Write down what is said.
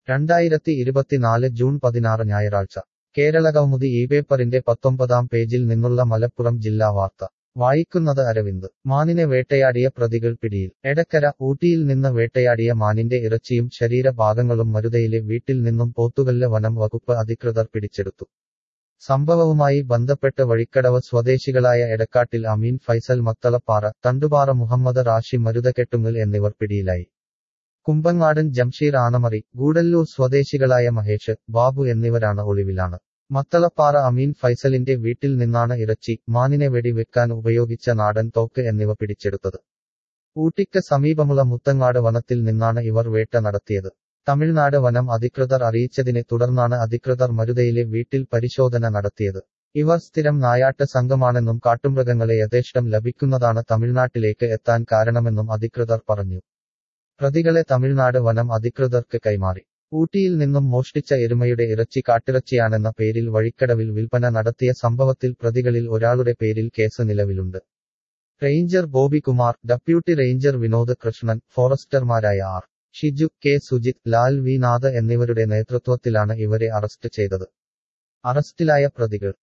രണ്ടായിരത്തി ഇരുപത്തിനാല് ജൂൺ പതിനാറ് ഞായറാഴ്ച കേരളകൗമുദി ഈ പേപ്പറിന്റെ പത്തൊമ്പതാം പേജിൽ നിന്നുള്ള മലപ്പുറം ജില്ലാ വാർത്ത വായിക്കുന്നത് അരവിന്ദ് മാനിനെ വേട്ടയാടിയ പ്രതികൾ പിടിയിൽ എടക്കര ഊട്ടിയിൽ നിന്ന് വേട്ടയാടിയ മാനിന്റെ ഇറച്ചിയും ശരീരഭാഗങ്ങളും മരുതയിലെ വീട്ടിൽ നിന്നും പോത്തുകല്ല് വനം വകുപ്പ് അധികൃതർ പിടിച്ചെടുത്തു സംഭവവുമായി ബന്ധപ്പെട്ട് വഴിക്കടവ് സ്വദേശികളായ എടക്കാട്ടിൽ അമീൻ ഫൈസൽ മത്തളപ്പാറ തണ്ടുപാറ മുഹമ്മദ് റാഷി മരുതകെട്ടുങ്ങൽ എന്നിവർ പിടിയിലായി കുമ്പങ്ങാടൻ ജംഷീർ ആനമറി ഗൂഡല്ലൂർ സ്വദേശികളായ മഹേഷ് ബാബു എന്നിവരാണ് ഒളിവിലാണ് മത്തളപ്പാറ അമീൻ ഫൈസലിന്റെ വീട്ടിൽ നിന്നാണ് ഇറച്ചി മാനിനെ വെടിവെക്കാൻ ഉപയോഗിച്ച നാടൻ തോക്ക് എന്നിവ പിടിച്ചെടുത്തത് ഊട്ടിക്ക് സമീപമുള്ള മുത്തങ്ങാട് വനത്തിൽ നിന്നാണ് ഇവർ വേട്ട നടത്തിയത് തമിഴ്നാട് വനം അധികൃതർ അറിയിച്ചതിനെ തുടർന്നാണ് അധികൃതർ മരുതയിലെ വീട്ടിൽ പരിശോധന നടത്തിയത് ഇവർ സ്ഥിരം നായാട്ട് സംഘമാണെന്നും കാട്ടുമൃഗങ്ങളെ യഥേഷ്ടം ലഭിക്കുന്നതാണ് തമിഴ്നാട്ടിലേക്ക് എത്താൻ കാരണമെന്നും അധികൃതർ പറഞ്ഞു പ്രതികളെ തമിഴ്നാട് വനം അധികൃതർക്ക് കൈമാറി ഊട്ടിയിൽ നിന്നും മോഷ്ടിച്ച എരുമയുടെ ഇറച്ചി കാട്ടിറച്ചിയാണെന്ന പേരിൽ വഴിക്കടവിൽ വിൽപ്പന നടത്തിയ സംഭവത്തിൽ പ്രതികളിൽ ഒരാളുടെ പേരിൽ കേസ് നിലവിലുണ്ട് ranger Bobby Kumar deputy ranger Vinod Krishnan ഫോറസ്റ്റർമാരായ R Shiju K Sujith Lal V Nath എന്നിവരുടെ നേതൃത്വത്തിലാണ് ഇവരെ അറസ്റ്റ് ചെയ്തത് അറസ്റ്റിലായ പ്രതികൾ